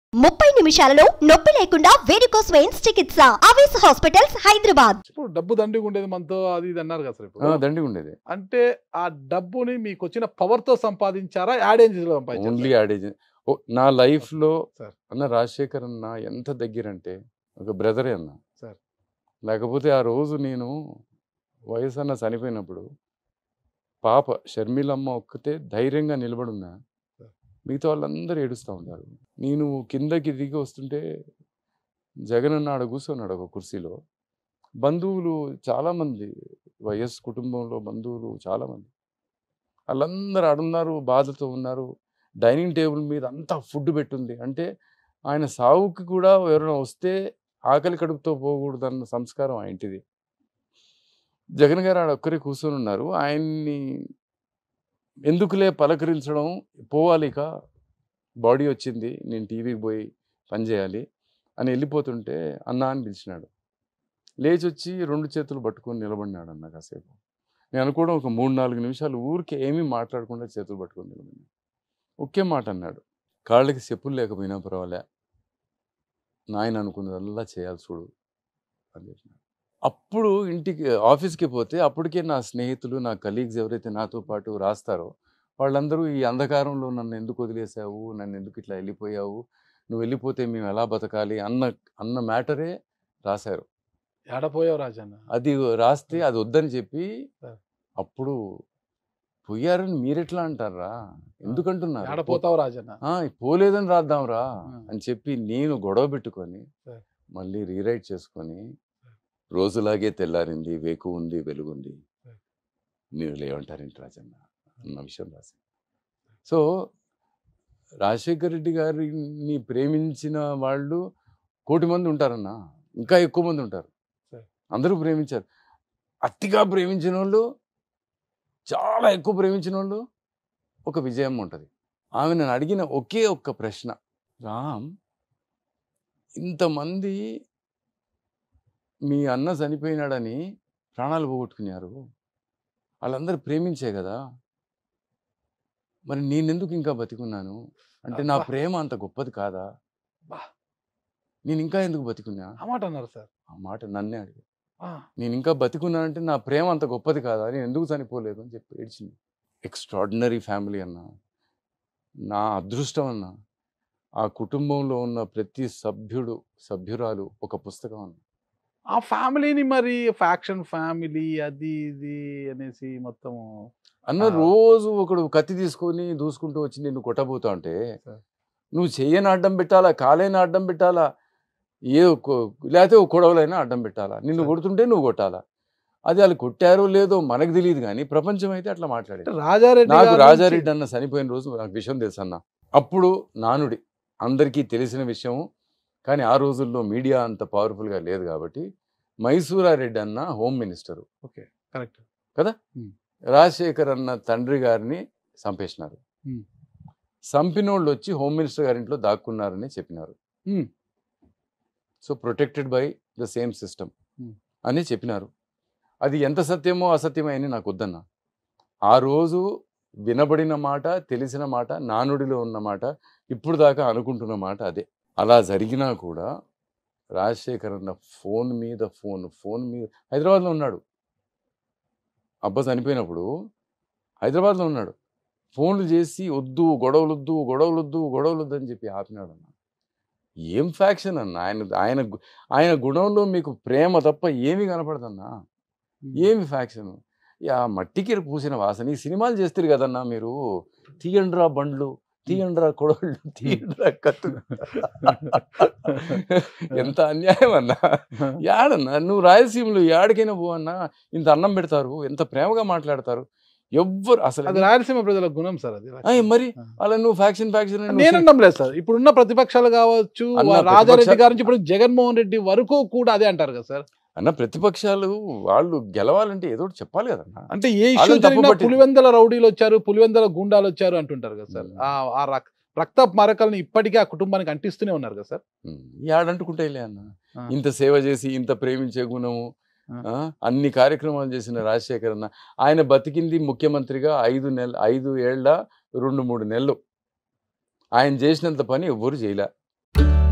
ముప్పై నిమిషాలలో నొప్పి లేకుండా వేడికోస్ వెయిన్స్ చికిత్స ఆవేశ హాస్పిటల్స్ హైదరాబాద్ ఇప్పుడు డబ్బు దండిగా ఉండేది మనతో అది ఇది అన్నారు కదా సార్ ఆ, ఇప్పుడు దండిగా ఉండేది అంటే ఆ డబ్బుని మీకు వచ్చిన పవర్ తో సంపాదించారా యాడేజ్ లో ఓన్లీ సంపాదించారా యాడేజ్ ఓ, నా లైఫ్ లో సార్. అన్న రాజశేఖర్ అన్న ఎంత దగ్గర అంటే ఒక బ్రదరే అన్న సార్. లేకపోతే ఆ రోజు నేను వయసు అన్న చనిపోయినప్పుడు పాప షర్మిలమ్మ ఒక్కతే ధైర్యంగా నిలబడున్నా సార్. మిగతా వాళ్ళందరూ ఏడుస్తూ ఉంటారు నేను కిందకి దిగి వస్తుంటే జగన్ అన్న ఆడ కూర్చున్నాడు ఒక కుర్చీలో బంధువులు చాలామంది వైఎస్ కుటుంబంలో బంధువులు చాలామంది వాళ్ళందరూ ఆడున్నారు బాధతో ఉన్నారు డైనింగ్ టేబుల్ మీద అంతా ఫుడ్ పెట్టుంది అంటే ఆయన సావుకి కూడా ఎవరైనా వస్తే ఆకలి కడుపుతో పోకూడదన్న సంస్కారం ఆ ఇంటిది జగన్ గారు ఆడ ఒక్కరే కూర్చొని ఉన్నారు ఆయన్ని ఎందుకులే పలకరించడం పోవాలి ఇక బాడీ వచ్చింది నేను టీవీకి పోయి పని చేయాలి అని వెళ్ళిపోతుంటే అన్న అని పిలిచినాడు లేచి వచ్చి రెండు చేతులు పట్టుకొని నిలబడినాడు అన్న కాసేపు నేను అనుకోవడం ఒక మూడు నాలుగు నిమిషాలు ఊరికే ఏమీ మాట్లాడకుండా చేతులు పట్టుకొని నిలబడినాడు ఒకే మాట అన్నాడు కాళ్ళకి చెప్పులు లేకపోయినా పర్వాలే నాయన అనుకున్నదల్లా చేయాలి చూడు అని చెప్పినాడు అప్పుడు ఇంటికి ఆఫీస్కి పోతే అప్పటికే నా స్నేహితులు నా కలీగ్స్ ఎవరైతే నాతో పాటు రాస్తారో వాళ్ళందరూ ఈ అంధకారంలో నన్ను ఎందుకు వదిలేసావు నన్ను ఎందుకు ఇట్లా వెళ్ళిపోయావు నువ్వు వెళ్ళిపోతే మేము ఎలా బతకాలి అన్న అన్న మ్యాటరే రాశారు ఏడపోయావు రాజన్న అది రాస్తే అది వద్దని చెప్పి సార్. అప్పుడు పోయారని మీరెట్లా అంటారా ఎందుకంటున్నారు ఏడపోతావు రాజన్న ఆ, పోలేదని రాద్దాంరా ఆ. అని చెప్పి నేను గొడవ పెట్టుకొని సార్. మళ్ళీ రీరైట్ చేసుకొని రోజులాగే తెల్లారింది వేకు ఉంది వెలుగుంది సార్. మీరు లేవంటారేంటి రాజన్న అన్న విషయం రాసి సో రాజశేఖర్ రెడ్డి గారిని ప్రేమించిన వాళ్ళు కోటి మంది ఉంటారన్న ఇంకా ఎక్కువ మంది ఉంటారు సార్. అందరూ ప్రేమించారు అతిగా ప్రేమించిన వాళ్ళు చాలా ఎక్కువ ప్రేమించిన వాళ్ళు ఒక విజయం ఉంటుంది ఆమె నన్ను అడిగిన ఒకే ఒక్క ప్రశ్న రామ్ ఇంతమంది మీ అన్న చనిపోయినాడని ప్రాణాలు పోగొట్టుకున్నారు వాళ్ళందరూ ప్రేమించే కదా మరి నేనెందుకు ఇంకా బతికున్నాను అంటే నా అబ్బా. ప్రేమ అంత గొప్పది కాదా బా. నేను ఇంకా ఎందుకు బతికున్నా ఆ మాట అన్నారు సార్ ఆ మాట నన్నే అడిగి ఆ, నేను ఇంకా బతికున్నానంటే నా ప్రేమ అంత గొప్పది కాదా నేను ఎందుకు చనిపోలేదు అని చెప్పి ఏడ్చింది ఎక్స్ట్రాడినరీ ఫ్యామిలీ అన్న నా అదృష్టం అన్న ఆ కుటుంబంలో ఉన్న ప్రతి సభ్యుడు సభ్యురాలు ఒక పుస్తకం అన్న ఆ ఫ్యామిలీని మరి ఫ్యాక్షన్ ఫ్యామిలీ అది ఇది అనేసి మొత్తం అన్న ఆ. రోజు ఒకడు కత్తి తీసుకొని దూసుకుంటూ వచ్చి నిన్ను కొట్టబోతా ఉంటే సార్. నువ్వు చెయ్యని అడ్డం పెట్టాలా కాలైన అడ్డం పెట్టాలా ఏ కొ- లేకపోతే ఒక కొడవలైనా అడ్డం పెట్టాలా నిన్ను సార్. కొడుతుంటే నువ్వు కొట్టాలా అది వాళ్ళు కొట్టారో లేదో మనకు తెలియదు కానీ ప్రపంచం అయితే అట్లా మాట్లాడేది రాజారెడ్డి నాకు గారి నుంచి- రాజారెడ్డి అన్న చనిపోయిన రోజు నాకు విషయం తెలుసు అన్న అప్పుడు నానుడి అందరికీ తెలిసిన విషయం కానీ ఆ రోజుల్లో మీడియా అంత పవర్ఫుల్గా లేదు కాబట్టి మైసూరారెడ్డి అన్న home minister okay correct Rajasekhar అన్న తండ్రి గారిని చంపేసినారు Hmm. చంపినోళ్ళు వచ్చి హోమ్ మినిస్టర్ గారింట్లో దాక్కున్నారని చెప్పినారు Hmm. So protected by the same system Hmm. అని చెప్పినారు అది ఎంత సత్యమో అసత్యమో అని నాకు వద్దన్న ఆ రోజు వినబడిన మాట తెలిసిన మాట నానుడిలో ఉన్న మాట ఇప్పుడు దాకా అనుకుంటున్న మాట అదే అలా జరిగినా కూడా రాజశేఖర్ అన్న ఫోన్ మీద ఫోన్ ఫోన్ మీద హైదరాబాద్లో ఉన్నాడు అబ్బా చనిపోయినప్పుడు హైదరాబాద్లో ఉన్నాడు ఫోన్లు చేసి వద్దు గొడవలు వద్దు గొడవలు వద్దు గొడవలు వద్దు అని చెప్పి ఆపినాడు అన్న ఏం ఫ్యాక్షన్ అన్న ఆయన ఆయన గు- ఆయన గుణంలో మీకు ప్రేమ తప్ప ఏమీ కనపడదన్నా ఏమి ఫ్యాక్షన్ ఆ మట్టికి పూసిన వాసన ఈ సినిమాలు చేస్తారు కదన్నా మీరు తీయండ్రా బండ్లు తీయండ్రా కొడవళ్ళు తీయండ్రా కత్తులు ఎంత అన్యాయం అన్నా యాడన్నా నువ్వు రాయలసీమలో యాడికైనా పో అన్నా ఇంత అన్నం పెడతారు ఎంత ప్రేమగా మాట్లాడతారు ఎవ్వరు అసలు అది రాయలసీమ ప్రజల గుణం సార్ అది అయ్ మరి అలా నువ్వు ఫ్యాక్షన్ ఫ్యాక్షన్ అని నేను నువ్వు అనడం లేదు సార్ ఇప్పుడున్న ప్రతిపక్షాలు కావచ్చు అన్న వా- రాజారెడ్డి ప్రతిపక్ష- గారి నుంచి ఇప్పుడు జగన్మోహన్ రెడ్డి వరకు కూడా అదే అంటారు కదా సార్ అన్న ప్రతిపక్షాలు వాళ్ళు గెలవాలంటే ఏదో ఒకటి చెప్పాలి కదన్నా అంటే ఏ ఇష్యూ వాళ్ళని జరిగినా తప్పుపట్టి- పులివెందల రౌడీలు వచ్చారు పులివెందల గుండాలు వచ్చారు అంటుంటారు కదా సార్ మ్మ్. ఆ ఆ రక్- రక్త మరకల్ని ఇప్పటికీ ఆ కుటుంబానికి అంటిస్తూనే ఉన్నారు కదా సార్ ఉమ్, యాడంటుకుంటాయిలే అన్న ఆ. ఇంత సేవ చేసి ఇంత ప్రేమించే గుణము ఆ. ఆ, అన్ని కార్యక్రమాలు చేసిన రాజశేఖర్ అన్న ఆయన బతికింది ముఖ్యమంత్రిగా ఐదు నెల ఐదు ఏళ్ళ రెండు మూడు నెలలు ఆయన చేసినంత పని ఎవ్వరు చేయలే ఉంటాను